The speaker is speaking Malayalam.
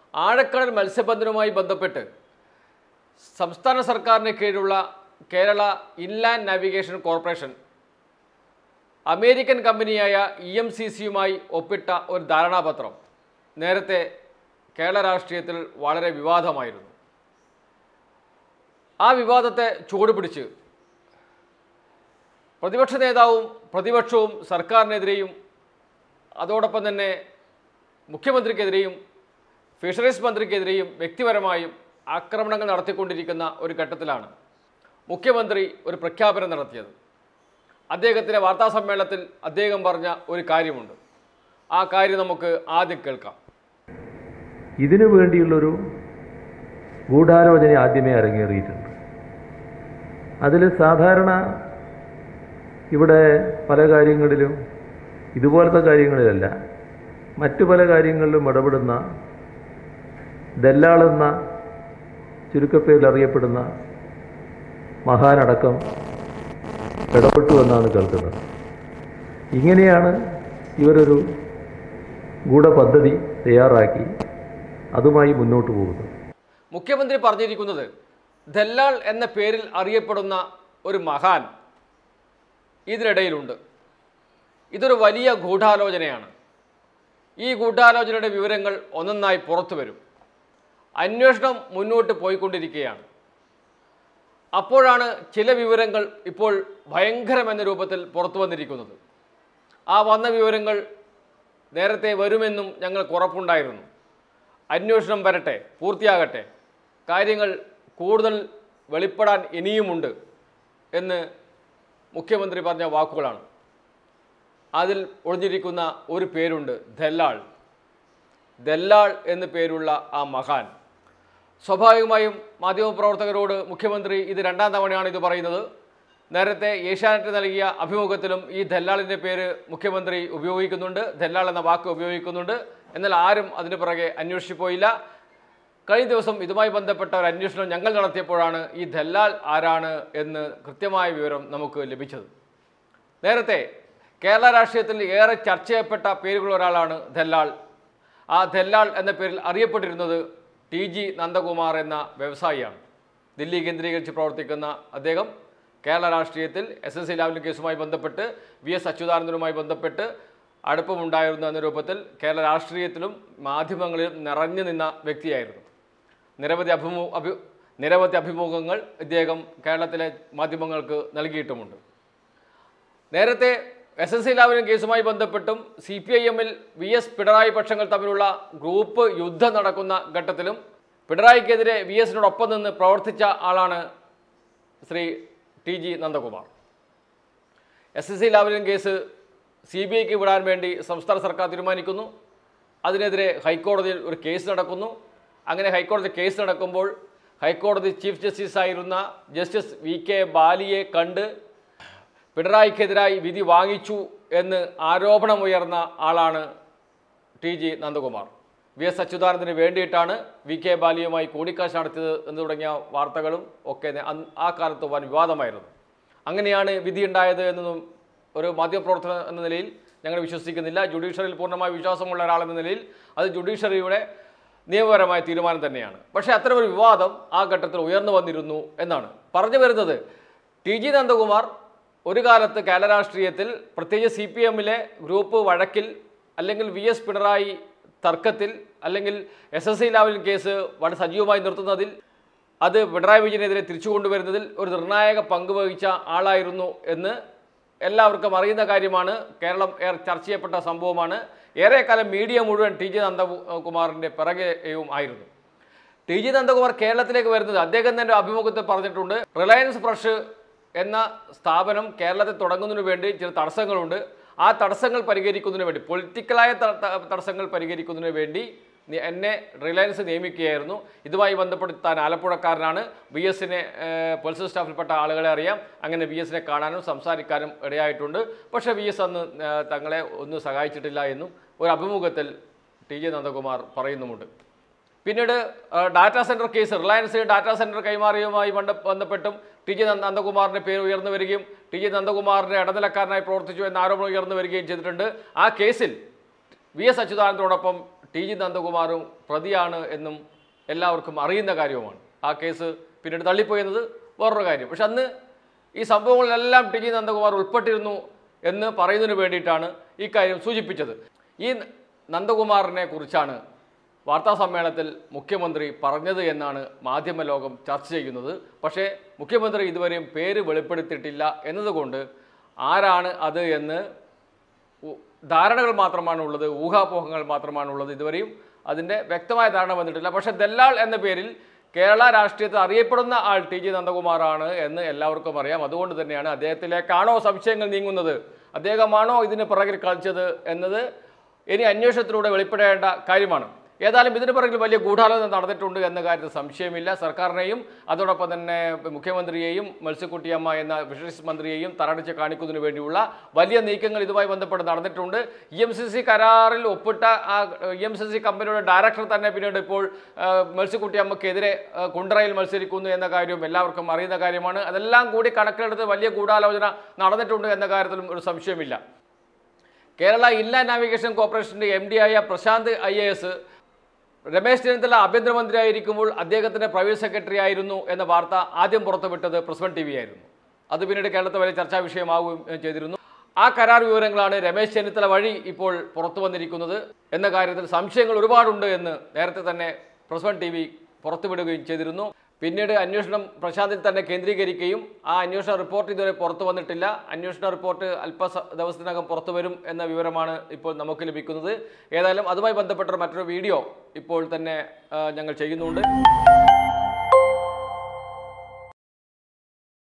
ആഴക്കടൽ മത്സ്യബന്ധനവുമായി ബന്ധപ്പെട്ട് സംസ്ഥാന സർക്കാരിന് കീഴിലുള്ള Kerala inland navigation corporation American കമ്പനിയായ ഇ എം സി സിയുമായി ഒപ്പിട്ട ഒരു ധാരണാപത്രം നേരത്തെ കേരള രാഷ്ട്രീയത്തിൽ വളരെ വിവാദമായിരുന്നു ആ വിവാദത്തെ ചൂടുപിടിച്ച് പ്രതിപക്ഷ നേതാവും പ്രതിപക്ഷവും സർക്കാരിനെതിരെയും അതോടൊപ്പം തന്നെ മുഖ്യമന്ത്രിക്കെതിരെയും ഫിഷറീസ് മന്ത്രിക്കെതിരെയും വ്യക്തിപരമായും ആക്രമണങ്ങൾ നടത്തിക്കൊണ്ടിരിക്കുന്ന ഒരു ഘട്ടത്തിലാണ് മുഖ്യമന്ത്രി ഒരു പ്രഖ്യാപനം നടത്തിയത് അദ്ദേഹത്തിൻ്റെ വാർത്താ സമ്മേളനത്തിൽ അദ്ദേഹം പറഞ്ഞ ഒരു കാര്യമുണ്ട് ആ കാര്യം നമുക്ക് ആദ്യം കേൾക്കാം ഇതിനു വേണ്ടിയുള്ളൊരു ഗൂഢാലോചന ആദ്യമേ അരങ്ങേറിയിട്ടുണ്ട് അതിൽ സാധാരണ ഇവിടെ പല കാര്യങ്ങളിലും ഇതുപോലത്തെ കാര്യങ്ങളിലല്ല മറ്റു പല കാര്യങ്ങളിലും ഇടപെടുന്ന ദല്ലാളെന്ന ചുരുക്കപ്പേരിൽ അറിയപ്പെടുന്ന മഹാനടക്കം ഇടപെട്ടു എന്നാണ് കേൾക്കുന്നത് ഇങ്ങനെയാണ് ഇവരൊരു ഗൂഢപദ്ധതി തയ്യാറാക്കി അതുമായി മുന്നോട്ട് പോകുന്നത് മുഖ്യമന്ത്രി പറഞ്ഞിരിക്കുന്നത് ദല്ലാൾ എന്ന പേരിൽ അറിയപ്പെടുന്ന ഒരു മഹാൻ ഇതിനിടയിലുണ്ട് ഇതൊരു വലിയ ഗൂഢാലോചനയാണ് ഈ ഗൂഢാലോചനയുടെ വിവരങ്ങൾ ഒന്നൊന്നായി പുറത്തു വരും അന്വേഷണം മുന്നോട്ട് പോയിക്കൊണ്ടിരിക്കുകയാണ് അപ്പോഴാണ് ചില വിവരങ്ങൾ ഇപ്പോൾ ഭയങ്കരമെന്ന രൂപത്തിൽ പുറത്തു വന്നിരിക്കുന്നത് ആ വന്ന വിവരങ്ങൾ നേരത്തെ വരുമെന്നും ഞങ്ങൾക്ക് ഉറപ്പുണ്ടായിരുന്നു അന്വേഷണം വരട്ടെ പൂർത്തിയാകട്ടെ കാര്യങ്ങൾ കൂടുതൽ വെളിപ്പെടാൻ ഇനിയുമുണ്ട് എന്ന് മുഖ്യമന്ത്രി പറഞ്ഞ വാക്കുകളാണ് അതിൽ ഒളിഞ്ഞിരിക്കുന്ന ഒരു പേരുണ്ട് ദല്ലാൾ ദല്ലാൾ എന്നു പേരുള്ള ആ മഹാൻ സ്വാഭാവികമായും മാധ്യമപ്രവർത്തകരോട് മുഖ്യമന്ത്രി ഇത് രണ്ടാം തവണയാണ് ഇത് പറയുന്നത് നേരത്തെ ഏഷ്യാനെറ്റ് നൽകിയ അഭിമുഖത്തിലും ഈ ദല്ലാളിൻ്റെ പേര് മുഖ്യമന്ത്രി ഉപയോഗിക്കുന്നുണ്ട് ദല്ലാൾ എന്ന വാക്ക് ഉപയോഗിക്കുന്നുണ്ട് എന്നാൽ ആരും അതിന് പിറകെ അന്വേഷിച്ചു പോയില്ല കഴിഞ്ഞ ദിവസം ഇതുമായി ബന്ധപ്പെട്ട ഒരു അന്വേഷണം ഞങ്ങൾ നടത്തിയപ്പോഴാണ് ഈ ദല്ലാൽ ആരാണ് എന്ന് കൃത്യമായ വിവരം നമുക്ക് ലഭിച്ചത് നേരത്തെ കേരള രാഷ്ട്രീയത്തിൽ ഏറെ ചർച്ച ചെയ്യപ്പെട്ട പേരുകളിൽ ഒരാളാണ് ദല്ലാൾ ആ ദല്ലാൾ എന്ന പേരിൽ അറിയപ്പെട്ടിരുന്നത് ടി ജി നന്ദകുമാർ എന്ന വ്യവസായിയാണ് ദില്ലി കേന്ദ്രീകരിച്ച് പ്രവർത്തിക്കുന്ന അദ്ദേഹം കേരള രാഷ്ട്രീയത്തിൽ എസ് എസ് സി ലാവലിൻ കേസുമായി ബന്ധപ്പെട്ട് വി എസ് അച്യുതാനന്ദനുമായി ബന്ധപ്പെട്ട് അടുപ്പമുണ്ടായിരുന്നു എന്ന രൂപത്തിൽ കേരള രാഷ്ട്രീയത്തിലും മാധ്യമങ്ങളിലും നിറഞ്ഞു നിന്ന വ്യക്തിയായിരുന്നു നിരവധി അഭിമു അഭി നിരവധി അഭിമുഖങ്ങൾ ഇദ്ദേഹം കേരളത്തിലെ മാധ്യമങ്ങൾക്ക് നൽകിയിട്ടുമുണ്ട് നേരത്തെ എസ് എസ് സി ലാവലിൻ കേസുമായി ബന്ധപ്പെട്ടും സി പി ഐ എമ്മിൽ വി എസ് പിണറായി പക്ഷങ്ങൾ തമ്മിലുള്ള ഗ്രൂപ്പ് യുദ്ധം നടക്കുന്ന ഘട്ടത്തിലും പിണറായിക്കെതിരെ വി എസിനോടൊപ്പം നിന്ന് പ്രവർത്തിച്ച ആളാണ് Shri T G Nandakumar S S C Lavalin case C B ഐക്ക് വിടാൻ വേണ്ടി സംസ്ഥാന സർക്കാർ തീരുമാനിക്കുന്നു അതിനെതിരെ ഹൈക്കോടതിയിൽ ഒരു കേസ് നടക്കുന്നു അങ്ങനെ ഹൈക്കോടതി കേസ് നടക്കുമ്പോൾ ഹൈക്കോടതി ചീഫ് ജസ്റ്റിസ് ആയിരുന്ന ജസ്റ്റിസ് വി കെ ബാലിയെ കണ്ട് പിണറായിക്കെതിരായി വിധി വാങ്ങിച്ചു എന്ന് ആരോപണമുയർന്ന ആളാണ് ടി ജി നന്ദകുമാർ വി എസ് അച്യുതാനന്ദന് വേണ്ടിയിട്ടാണ് വി കെ ബാലിയുമായി കൂടിക്കാഴ്ച നടത്തിയത് എന്ന് തുടങ്ങിയ വാർത്തകളും ഒക്കെ നെ- അന്ന് ആ കാലത്ത് വൻ വിവാദമായിരുന്നു അങ്ങനെയാണ് വിധിയുണ്ടായത് എന്നൊന്നും ഒരു മാധ്യമപ്രവർത്തകൻ എന്ന നിലയിൽ ഞങ്ങൾ വിശ്വസിക്കുന്നില്ല ജുഡീഷ്യറിയിൽ പൂർണ്ണമായ വിശ്വാസമുള്ള ഒരാളെന്ന നിലയിൽ അത് ജുഡീഷ്യറിയുടെ നിയമപരമായ തീരുമാനം തന്നെയാണ് പക്ഷേ അത്തരമൊരു വിവാദം ആ ഘട്ടത്തിൽ ഉയർന്നു വന്നിരുന്നു എന്നാണ് പറഞ്ഞു വരുന്നത് ടി ജി നന്ദകുമാർ ഒരു കാലത്ത് കേരള രാഷ്ട്രീയത്തിൽ പ്രത്യേകിച്ച് സി പി എമ്മിലെ ഗ്രൂപ്പ് വഴക്കിൽ അല്ലെങ്കിൽ വി എസ് പിണറായി തർക്കത്തിൽ അല്ലെങ്കിൽ S S C Lavalin case വളരെ സജീവമായി നിർത്തുന്നതിൽ അത് പിണറായി വിജയനെതിരെ തിരിച്ചു കൊണ്ടുവരുന്നതിൽ ഒരു നിർണായക പങ്ക് വഹിച്ച ആളായിരുന്നു എന്ന് എല്ലാവർക്കും അറിയുന്ന കാര്യമാണ് കേരളം ഏറെ ചർച്ച ചെയ്യപ്പെട്ട സംഭവമാണ് ഏറെക്കാലം മീഡിയ മുഴുവൻ ടി ജി നന്ദകുമാറിൻ്റെ പിറകെയും ആയിരുന്നു ടി ജി നന്ദകുമാർ കേരളത്തിലേക്ക് വരുന്നത് അദ്ദേഹം തന്നെ അഭിമുഖത്തിൽ പറഞ്ഞിട്ടുണ്ട് റിലയൻസ് ഫ്രഷ് എന്ന സ്ഥാപനം കേരളത്തിൽ തുടങ്ങുന്നതിന് വേണ്ടി ചില തടസ്സങ്ങളുണ്ട് ആ തടസ്സങ്ങൾ പരിഹരിക്കുന്നതിന് വേണ്ടി പൊളിറ്റിക്കലായ ത- ത- തടസ്സങ്ങൾ പരിഹരിക്കുന്നതിന് വേണ്ടി നി- എന്നെ റിലയൻസ് നിയമിക്കുകയായിരുന്നു ഇതുമായി ബന്ധപ്പെട്ട് താൻ ആലപ്പുഴക്കാരനാണ് ബി എസിനെ പോലീസ് സ്റ്റാഫിൽപ്പെട്ട ആളുകളെ അറിയാം അങ്ങനെ ബി എസിനെ കാണാനും സംസാരിക്കാനും ഇടയായിട്ടുണ്ട് പക്ഷേ ബി എസ് അന്ന് ഏ, തങ്ങളെ ഒന്നും സഹായിച്ചിട്ടില്ല എന്നും ഒരു അഭിമുഖത്തിൽ ടി ജെ നന്ദകുമാർ പറയുന്നുമുണ്ട് പിന്നീട് ആ, data centre case Reliance data centre കൈമാറിയുമായി ബന്ധ- ബന്ധപ്പെട്ടും ടി ജെ നന്ദ- നന്ദകുമാറിൻ്റെ പേര് ഉയർന്നു വരികയും ടി ജെ നന്ദകുമാറിൻ്റെ ഇടനിലക്കാരനായി പ്രവർത്തിച്ചു എന്ന ആരോപണം ഉയർന്നു വരികയും ചെയ്തിട്ടുണ്ട് ആ കേസിൽ വി എസ് അച്യുതാനന്ദനോടൊപ്പം ടി ജി നന്ദകുമാറും പ്രതിയാണ് എന്നും എല്ലാവർക്കും അറിയുന്ന കാര്യവുമാണ് ആ കേസ് പിന്നീട് തള്ളിപ്പോയെന്നത് വേറൊരു കാര്യം പക്ഷെ അന്ന് ഈ സംഭവങ്ങളിലെല്ലാം ടി ജി നന്ദകുമാർ ഉൾപ്പെട്ടിരുന്നു എന്ന് പറയുന്നതിന് വേണ്ടിയിട്ടാണ് ഈ കാര്യം സൂചിപ്പിച്ചത് ഈ നന്ദകുമാറിനെ കുറിച്ചാണ് വാർത്താ സമ്മേളനത്തിൽ മുഖ്യമന്ത്രി പറഞ്ഞത് എന്നാണ് മാധ്യമ ലോകം ചർച്ച ചെയ്യുന്നത് പക്ഷേ മുഖ്യമന്ത്രി ഇതുവരെയും പേര് വെളിപ്പെടുത്തിയിട്ടില്ല എന്നതുകൊണ്ട് ആരാണ് അത് എന്ന് ഉ- ധാരണകൾ മാത്രമാണ് ഉള്ളത് ഊഹാപോഹങ്ങൾ മാത്രമാണ് ഉള്ളത് ഇതുവരെയും അതിൻ്റെ വ്യക്തമായ ധാരണ വന്നിട്ടില്ല പക്ഷേ ദല്ലാൾ എന്ന പേരിൽ കേരള രാഷ്ട്രീയത്തിൽ അറിയപ്പെടുന്ന ആൾ ടി ജി നന്ദകുമാറാണ് എന്ന് എല്ലാവർക്കും അറിയാം അതുകൊണ്ട് തന്നെയാണ് അദ്ദേഹത്തിലേക്കാണോ സംശയങ്ങൾ നീങ്ങുന്നത് അദ്ദേഹമാണോ ഇതിന് പിറകിൽ കളിച്ചത് എന്നത് ഇനി അന്വേഷണത്തിലൂടെ വെളിപ്പെടേണ്ട കാര്യമാണ് ഏതായാലും ഇതിന് പിറകിൽ വലിയ ഗൂഢാലോചന നടന്നിട്ടുണ്ട് എന്ന കാര്യത്തിൽ സംശയമില്ല സർക്കാരിനെയും അതോടൊപ്പം തന്നെ മുഖ്യമന്ത്രിയെയും മത്സ്യക്കുട്ടിയമ്മ എന്ന ഫിഷറീസ് മന്ത്രിയെയും തറടിച്ച് കാണിക്കുന്നതിന് വേണ്ടിയുള്ള വലിയ നീക്കങ്ങൾ ഇതുമായി ബന്ധപ്പെട്ട് നടന്നിട്ടുണ്ട് ഇ എം സി സി കരാറിൽ ഒപ്പിട്ട ആ ഇ എം സി സി കമ്പനിയുടെ ഡയറക്ടർ തന്നെ പിന്നീട് ഇപ്പോൾ ആ, മത്സ്യക്കുട്ടിയമ്മക്കെതിരെ ആ, കുണ്ടറയിൽ മത്സരിക്കുന്നു എന്ന കാര്യവും എല്ലാവർക്കും അറിയുന്ന കാര്യമാണ് അതെല്ലാം കൂടി കണക്കിലെടുത്ത് വലിയ ഗൂഢാലോചന നടന്നിട്ടുണ്ട് എന്ന കാര്യത്തിലും ഒരു സംശയമില്ല കേരള ഇൻലാൻഡ് നാവിഗേഷൻ കോർപ്പറേഷൻ്റെ എം ഡി ആയ Prashant I A S Ramesh Chennithala ആഭ്യന്തരമന്ത്രി ആയിരിക്കുമ്പോൾ അദ്ദേഹത്തിൻ്റെ പ്രൈവറ്റ് സെക്രട്ടറി ആയിരുന്നു എന്ന വാർത്ത ആദ്യം പുറത്തുവിട്ടത് പ്രസ് വൺ ടി വി ആയിരുന്നു അത് പിന്നീട് കേരളത്തിൽ വലിയ ചർച്ചാ വിഷയമാവുകയും ഏഹ്, ചെയ്തിരുന്നു ആ കരാർ വിവരങ്ങളാണ് രമേശ് ചെന്നിത്തല വഴി ഇപ്പോൾ പുറത്തു വന്നിരിക്കുന്നത് എന്ന കാര്യത്തിൽ സംശയങ്ങൾ ഒരുപാടുണ്ട് എന്ന് നേരത്തെ തന്നെ പ്രസ് വൺ ടി വി പുറത്തുവിടുകയും ചെയ്തിരുന്നു പിന്നീട് അന്വേഷണം പ്രശാന്തിൽ തന്നെ കേന്ദ്രീകരിക്കുകയും ആ അന്വേഷണ റിപ്പോർട്ട് ഇതുവരെ പുറത്തു വന്നിട്ടില്ല അന്വേഷണ റിപ്പോർട്ട് അല്പ സ- ദിവസത്തിനകം പുറത്തു വരും എന്ന വിവരമാണ് ഇപ്പോൾ നമുക്ക് ലഭിക്കുന്നത് ഏതായാലും അതുമായി ബന്ധപ്പെട്ട മറ്റൊരു വീഡിയോ ഇപ്പോൾ തന്നെ ആ, ഞങ്ങൾ ചെയ്യുന്നുണ്ട്